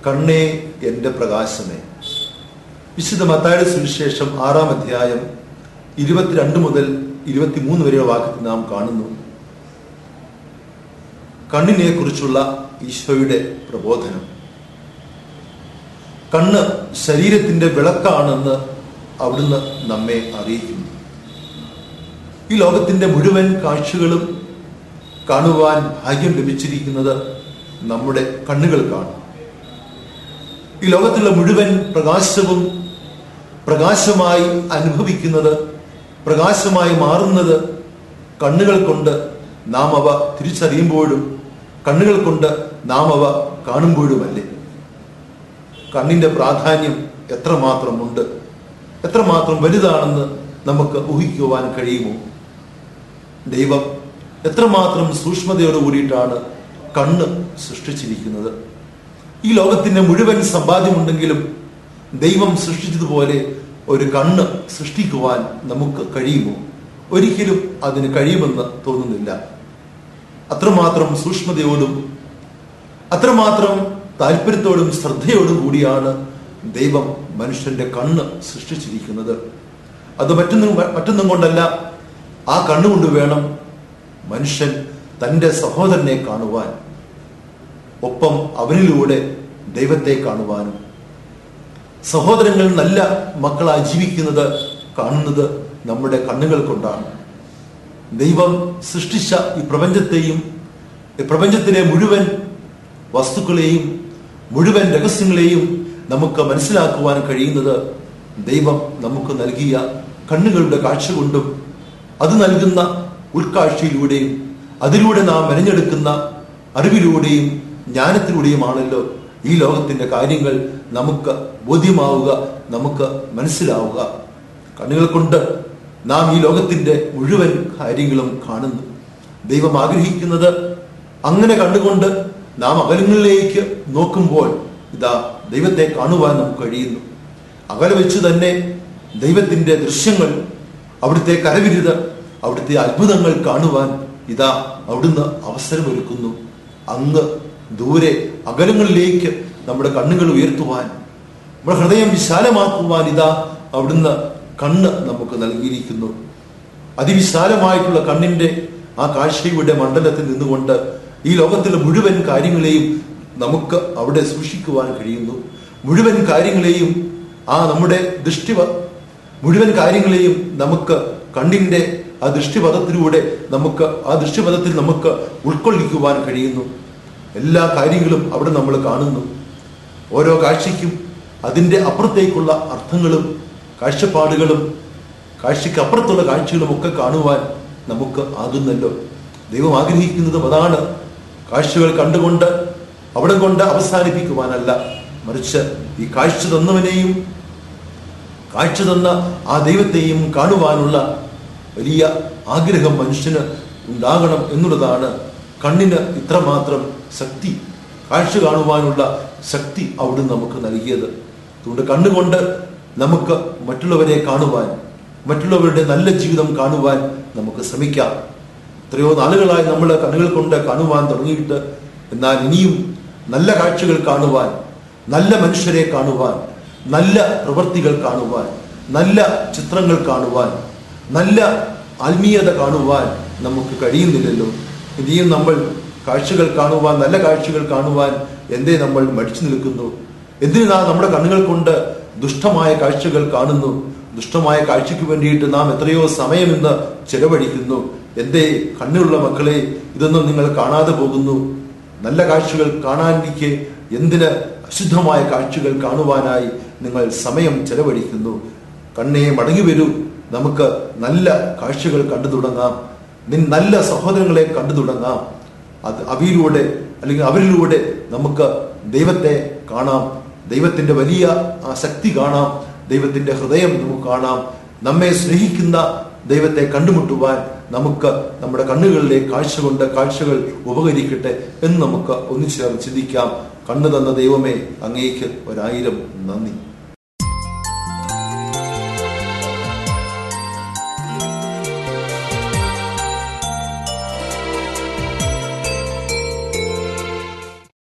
കണ്ണേ എന്റെ പ്രകാശമേ വിശുദ്ധ മത്തായുടെ സുവിശേഷം ആറാം അധ്യായം ഇരുപത്തിരണ്ട് മുതൽ ഇരുപത്തിമൂന്ന് വരെയുള്ള വാക്യത്തിൽ നാം കാണുന്നു കണ്ണിനെ കുറിച്ചുള്ള ഈശോയുടെ പ്രബോധനം കണ്ണ് ശരീരത്തിന്റെ വിളക്കാണെന്ന് അവിടുന്ന് നമ്മെ അറിയിക്കുന്നു ഈ ലോകത്തിന്റെ മുഴുവൻ കാഴ്ചകളും കാണുവാൻ ഭാഗ്യം ലഭിച്ചിരിക്കുന്നത് നമ്മുടെ കണ്ണുകൾക്കാണ് ഈ ലോകത്തിലുള്ള മുഴുവൻ പ്രകാശവും പ്രകാശമായി അനുഭവിക്കുന്നത് പ്രകാശമായി മാറുന്നത് കണ്ണുകൾ കൊണ്ട് നാം അവ തിരിച്ചറിയുമ്പോഴും കണ്ണുകൾ കൊണ്ട് നാം അവ കാണുമ്പോഴുമല്ലേ കണ്ണിന്റെ പ്രാധാന്യം എത്രമാത്രമുണ്ട് എത്രമാത്രം വലുതാണെന്ന് നമുക്ക് ഊഹിക്കുവാൻ കഴിയുമോ ദൈവം എത്രമാത്രം സൂക്ഷ്മതയോട് കൂടിയിട്ടാണ് കണ്ണ് സൃഷ്ടിച്ചിരിക്കുന്നത് ഈ ലോകത്തിന്റെ മുഴുവൻ സമ്പാദ്യമുണ്ടെങ്കിലും ദൈവം സൃഷ്ടിച്ചതുപോലെ ഒരു കണ്ണ് സൃഷ്ടിക്കുവാൻ നമുക്ക് കഴിയുമോ ഒരിക്കലും അതിന് കഴിയുമെന്ന് തോന്നുന്നില്ല അത്രമാത്രം സൂക്ഷ്മതയോടും അത്രമാത്രം താല്പര്യത്തോടും ശ്രദ്ധയോടും കൂടിയാണ് ദൈവം മനുഷ്യന്റെ കണ്ണ് സൃഷ്ടിച്ചിരിക്കുന്നത് അത് മറ്റൊന്നും മറ്റൊന്നും കൊണ്ടല്ല ആ കണ്ണുകൊണ്ട് വേണം മനുഷ്യൻ തന്റെ സഹോദരനെ കാണുവാൻ ഒപ്പം അവനിലൂടെ ദൈവത്തെ കാണുവാനും സഹോദരങ്ങൾ നല്ല മക്കളായി ജീവിക്കുന്നത് കാണുന്നത് നമ്മുടെ കണ്ണുകൾ കൊണ്ടാണ് ദൈവം സൃഷ്ടിച്ച ഈ പ്രപഞ്ചത്തെയും ഈ പ്രപഞ്ചത്തിലെ മുഴുവൻ വസ്തുക്കളെയും മുഴുവൻ രഹസ്യങ്ങളെയും നമുക്ക് മനസ്സിലാക്കുവാൻ കഴിയുന്നത് ദൈവം നമുക്ക് നൽകിയ കണ്ണുകളുടെ കാഴ്ച കൊണ്ടും അത് നൽകുന്ന ഉൾക്കാഴ്ചയിലൂടെയും അതിലൂടെ നാം മെനഞ്ഞെടുക്കുന്ന അറിവിലൂടെയും ജ്ഞാനത്തിലൂടെയുമാണല്ലോ ഈ ലോകത്തിന്റെ കാര്യങ്ങൾ നമുക്ക് ബോധ്യമാവുക നമുക്ക് മനസ്സിലാവുക കണ്ണുകൾ കൊണ്ട് നാം ഈ ലോകത്തിന്റെ മുഴുവൻ കാര്യങ്ങളും കാണുന്നു ദൈവം ആഗ്രഹിക്കുന്നത് അങ്ങനെ കണ്ടുകൊണ്ട് നാം അകലങ്ങളിലേക്ക് നോക്കുമ്പോൾ ഇതാ ദൈവത്തെ കാണുവാൻ നമുക്ക് കഴിയുന്നു അകലെ വെച്ച് തന്നെ ദൈവത്തിന്റെ ദൃശ്യങ്ങൾ അവിടുത്തെ കരവിരുത് അവിടുത്തെ അത്ഭുതങ്ങൾ കാണുവാൻ ഇതാ അവിടുന്ന് അവസരമൊരുക്കുന്നു അങ്ങ് ദൂരെ അകലങ്ങളിലേക്ക് നമ്മുടെ കണ്ണുകൾ ഉയർത്തുവാൻ നമ്മുടെ ഹൃദയം വിശാലമാക്കുവാൻ ഇതാ അവിടുന്ന് കണ്ണ് നമുക്ക് നൽകിയിരിക്കുന്നു അതിവിശാലമായിട്ടുള്ള കണ്ണിന്റെ ആ കാഴ്ചയുടെ മണ്ഡലത്തിൽ നിന്നുകൊണ്ട് ഈ ലോകത്തിലെ മുഴുവൻ കാര്യങ്ങളെയും നമുക്ക് അവിടെ സൂക്ഷിക്കുവാൻ കഴിയുന്നു മുഴുവൻ കാര്യങ്ങളെയും ആ നമ്മുടെ ദൃഷ്ടി മുഴുവൻ കാര്യങ്ങളെയും നമുക്ക് കണ്ണിന്റെ ആ ദൃഷ്ടിപഥത്തിലൂടെ നമുക്ക് ആ ദൃഷ്ടിപഥത്തിൽ നമുക്ക് ഉൾക്കൊള്ളിക്കുവാൻ കഴിയുന്നു എല്ലാ കാര്യങ്ങളും അവിടെ നമ്മൾ കാണുന്നു ഓരോ കാഴ്ചയ്ക്കും അതിൻ്റെ അപ്പുറത്തേക്കുള്ള അർത്ഥങ്ങളും കാഴ്ചപ്പാടുകളും കാഴ്ചയ്ക്ക് അപ്പുറത്തുള്ള കാഴ്ചകളും ഒക്കെ കാണുവാൻ നമുക്ക് ആകുന്നല്ലോ ദൈവം ആഗ്രഹിക്കുന്നതും അതാണ് കാഴ്ചകൾ കണ്ടുകൊണ്ട് അവിടെ കൊണ്ട് അവസാനിപ്പിക്കുവാനല്ല മറിച്ച് ഈ കാഴ്ച തന്നവനെയും കാഴ്ച തന്ന ആ ദൈവത്തെയും കാണുവാനുള്ള വലിയ ആഗ്രഹം മനുഷ്യന് ഉണ്ടാകണം എന്നുള്ളതാണ് കണ്ണിന് ഇത്രമാത്രം ശക്തി കാഴ്ച കാണുവാനുള്ള ശക്തി അവിടുന്ന് നമുക്ക് നൽകിയത് അതുകൊണ്ട് കണ്ണുകൊണ്ട് നമുക്ക് മറ്റുള്ളവരെ കാണുവാൻ മറ്റുള്ളവരുടെ നല്ല ജീവിതം കാണുവാൻ നമുക്ക് ശ്രമിക്കാം എത്രയോ നാളുകളായി നമ്മൾ കണ്ണുകൾ കൊണ്ട് കാണുവാൻ തുടങ്ങിയിട്ട് എന്നാൽ ഇനിയും നല്ല കാഴ്ചകൾ കാണുവാൻ നല്ല മനുഷ്യരെ കാണുവാൻ നല്ല പ്രവൃത്തികൾ കാണുവാൻ നല്ല ചിത്രങ്ങൾ കാണുവാൻ നല്ല ആത്മീയത കാണുവാൻ നമുക്ക് കഴിയുന്നില്ലല്ലോ ഇനിയും നമ്മൾ കാഴ്ചകൾ കാണുവാൻ നല്ല കാഴ്ചകൾ കാണുവാൻ എന്തേ നമ്മൾ മടിച്ചു നിൽക്കുന്നു എന്തിനാ നമ്മുടെ കണ്ണുകൾ കൊണ്ട് ദുഷ്ടമായ കാഴ്ചകൾ കാണുന്നു ദുഷ്ടമായ കാഴ്ചയ്ക്ക് വേണ്ടിയിട്ട് നാം എത്രയോ സമയം ഇന്ന് ചെലവഴിക്കുന്നു എന്തേ കണ്ണുള്ള മക്കളെ ഇതൊന്നും നിങ്ങൾ കാണാതെ പോകുന്നു നല്ല കാഴ്ചകൾ കാണാനിരിക്കെ എന്തിന് അശുദ്ധമായ കാഴ്ചകൾ കാണുവാനായി നിങ്ങൾ സമയം ചെലവഴിക്കുന്നു കണ്ണേ മടങ്ങി വരൂ നമുക്ക് നല്ല കാഴ്ചകൾ കണ്ടു തുടങ്ങാം നിൻ നല്ല സഹോദരങ്ങളെ കണ്ടു തുടങ്ങാം അത് അവയിലൂടെ അല്ലെങ്കിൽ അവരിലൂടെ നമുക്ക് ദൈവത്തെ കാണാം ദൈവത്തിന്റെ വലിയ ആ ശക്തി കാണാം ദൈവത്തിന്റെ ഹൃദയം നമുക്ക് കാണാം നമ്മെ സ്നേഹിക്കുന്ന ദൈവത്തെ കണ്ടുമുട്ടുവാൻ നമുക്ക് നമ്മുടെ കണ്ണുകളിലെ കാഴ്ച കൊണ്ട് കാഴ്ചകൾ ഉപകരിക്കട്ടെ എന്ന് നമുക്ക് ഒന്നിച്ചേർന്ന് ചിന്തിക്കാം കണ്ണു തന്ന ദൈവമേ അങ്ങേക്ക് ഒരായിരം നന്ദി